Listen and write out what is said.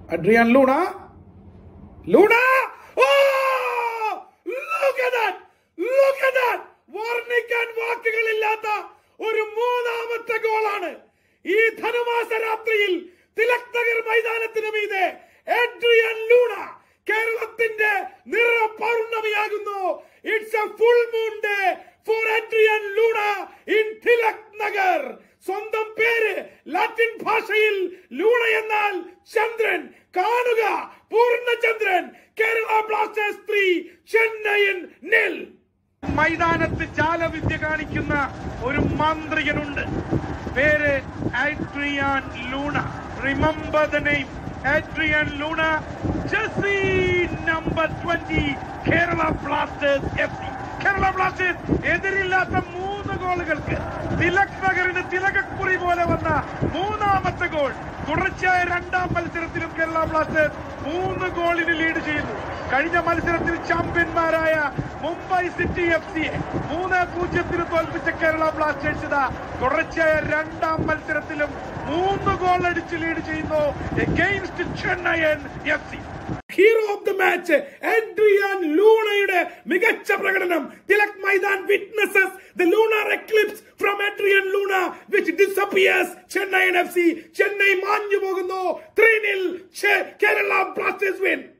Adrian Luna Luna Oh! Look at that! Look at that! വർണ്ണിക്കാൻ വാക്കുകളില്ലാത്ത ഒരു മൂന്നാമത്തെ ഗോളാണ് ഈ ധനുമാസ രാത്രിയിൽ തിലക് നഗർ മൈതാനത്തിന് മീതെ എഡ്രിയൻ ലൂണ കേരളത്തിന്റെ നിറ പൗർണമിയാകുന്നു it's a full moon day for Adrian Luna in Tilak Nagar സ്വന്തം പേര് ലാറ്റിൻ ഭാഷയിൽ ലൂണ എന്നാൽ ചന്ദ്രൻ കാണുക പൂർണ്ണചന്ദ്രൻ Kerala Blasters three Chennaiyin nil മൈതാനത്ത് ജാലവിദ്യ കാണിക്കുന്ന ഒരു മാന്ത്രികനുണ്ട് പേര് Adrian Luna remember the name Adrian Luna ജെസി number twenty Kerala Blasters F C Kerala Blasters എതിരില്ലാത്ത മൂന്ന് ഗോളുകൾക്ക് തിലക് നഗറിന് തിലകക്കുറി പോലെ വന്ന മൂന്നാമത്തെ ഗോൾ തുടർച്ചയായ രണ്ടാം മത്സരത്തിലും കേരള ബ്ലാസ്റ്റേഴ്സ് മൂന്ന് ഗോളിന് ലീഡ് ചെയ്യുന്നു കഴിഞ്ഞ മത്സരത്തിൽ ചാമ്പ്യന്മാരായ മുംബൈ സിറ്റി എഫ് സിയെ മൂന്ന് പൂജ്യത്തിന് തോൽപ്പിച്ച കേരള ബ്ലാസ്റ്റേഴ്സ് ഇതാ തുടർച്ചയായ രണ്ടാം മത്സരത്തിലും മൂന്ന് ഗോൾ അടിച്ച് ലീഡ് ചെയ്യുന്നു against Chennaiyin F C hero of the match Adrian ലൂണയുടെ മികച്ച പ്രകടനം Tilak Maidan witnesses the lunar eclipse from Adrian Luna which disappears Chennai F C Chennai മാഞ്ഞു പോകുന്നു ത്രീ നിൽ കേരള ബ്ലാസ്റ്റേഴ്സ് വിൻ